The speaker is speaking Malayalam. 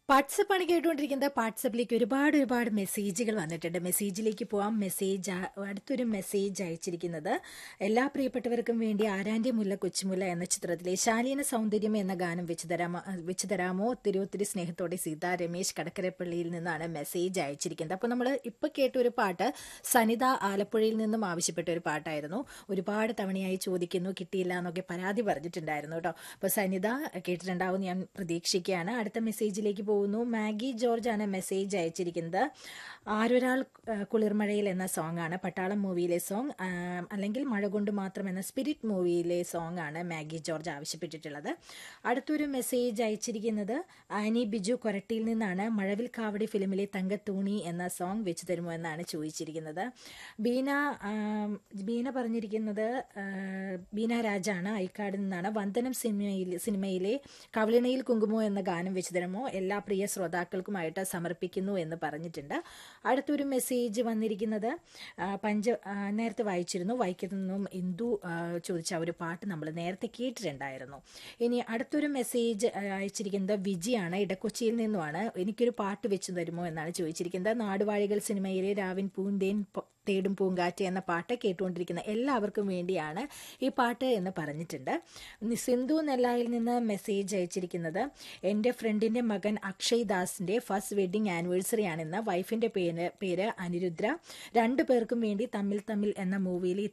വാട്സപ്പാണ് കേട്ടുകൊണ്ടിരിക്കുന്നത് വാട്സപ്പിലേക്ക് ഒരുപാട് ഒരുപാട് മെസ്സേജുകൾ വന്നിട്ടുണ്ട് മെസ്സേജിലേക്ക് പോവാം മെസ്സേജ് ആ- അടുത്തൊരു മെസ്സേജ് അയച്ചിരിക്കുന്നത് എല്ലാ പ്രിയപ്പെട്ടവർക്കും വേണ്ടി ആരാന്റെ മുല്ല കൊച്ചുമുല്ല എന്ന ചിത്രത്തിലെ ശാലീന സൗന്ദര്യം എന്ന ഗാനം വെച്ച് തരാമോ വെച്ച് തരാമോ ഒത്തിരി ഒത്തിരി സ്നേഹത്തോടെ സീത രമേശ് കടക്കരപ്പള്ളിയിൽ നിന്നാണ് മെസ്സേജ് അയച്ചിരിക്കുന്നത് അപ്പോൾ നമ്മൾ ഇപ്പൊ കേട്ട ഒരു പാട്ട് സനിത ആലപ്പുഴയിൽ നിന്നും ആവശ്യപ്പെട്ട ഒരു പാട്ടായിരുന്നു ഒരുപാട് തവണയായി ചോദിക്കുന്നു കിട്ടിയില്ല എന്നൊക്കെ പരാതി പറഞ്ഞിട്ടുണ്ടായിരുന്നു കേട്ടോ അപ്പോൾ സനിത കേട്ടിട്ടുണ്ടാവും ഞാൻ പ്രതീക്ഷിക്കുകയാണ് അടുത്ത മെസ്സേജിലേക്ക് പോകുന്നു മാഗി ജോർജ് ആണ് മെസ്സേജ് അയച്ചിരിക്കുന്നത് ആരൊരാൾ ആ, കുളിർമഴയിൽ എന്ന സോങ് ആണ് പട്ടാളം മൂവിയിലെ സോങ് ആ, അല്ലെങ്കിൽ മഴ കൊണ്ട് മാത്രം എന്ന സ്പിരിറ്റ് മൂവിയിലെ സോങ് ആണ് മാഗി ജോർജ് ആവശ്യപ്പെട്ടിട്ടുള്ളത് അടുത്തൊരു മെസ്സേജ് അയച്ചിരിക്കുന്നത് ആനി ബിജു കൊരട്ടിയിൽ നിന്നാണ് മഴവിൽ കാവടി ഫിലിമിലെ തങ്കത്തൂണി എന്ന സോങ് വെച്ച് തരുമോ എന്നാണ് ചോദിച്ചിരിക്കുന്നത് ബീന ആ, ബീന പറഞ്ഞിരിക്കുന്നത് ആ, ബീന രാജാണ് ഐക്കാട് നിന്നാണ് വന്ദനം സിനിമയിൽ സിനിമയിലെ കവളിണയിൽ കുങ്കുമോ എന്ന ഗാനം വെച്ച് തരുമോ എല്ലാ പ്രിയ ശ്രോതാക്കൾക്കുമായിട്ട് സമർപ്പിക്കുന്നു എന്ന് പറഞ്ഞിട്ടുണ്ട് അടുത്തൊരു മെസ്സേജ് വന്നിരിക്കുന്നത് ആ, പഞ്ച ആ, നേരത്തെ വായിച്ചിരുന്നു വൈക്കത്തു നിന്നും ഇന്ദു ആ, ചോദിച്ച ആ ഒരു പാട്ട് നമ്മൾ നേരത്തെ കേട്ടിട്ടുണ്ടായിരുന്നു ഇനി അടുത്തൊരു മെസ്സേജ് ആ, അയച്ചിരിക്കുന്നത് വിജിയാണ് ഇടക്കൊച്ചിയിൽ നിന്നുമാണ് എനിക്കൊരു പാട്ട് വെച്ച് തരുമോ എന്നാണ് ചോദിച്ചിരിക്കുന്നത് നാടുവാഴികൾ സിനിമയിലെ രാവിൻ പൂന്തേൻ പൊ- തേടും പൂങ്കാറ്റ് എന്ന പാട്ട് കേട്ടുകൊണ്ടിരിക്കുന്ന എല്ലാവർക്കും വേണ്ടിയാണ് ഈ പാട്ട് എന്ന് പറഞ്ഞിട്ടുണ്ട് നി- സിന്ധു നെല്ലായിൽ നിന്ന് മെസ്സേജ് അയച്ചിരിക്കുന്നത് എൻ്റെ ഫ്രണ്ടിൻ്റെ മകൻ അക്ഷയ് ദാസിൻ്റെ ഫസ്റ്റ് വെഡിങ് ആനിവേഴ്സറി ആണെന്ന് വൈഫിൻ്റെ പേര് പേര് അനിരുദ്ര രണ്ടു പേർക്കും വേണ്ടി തമ്മിൽ തമ്മിൽ എന്ന മൂവിയിൽ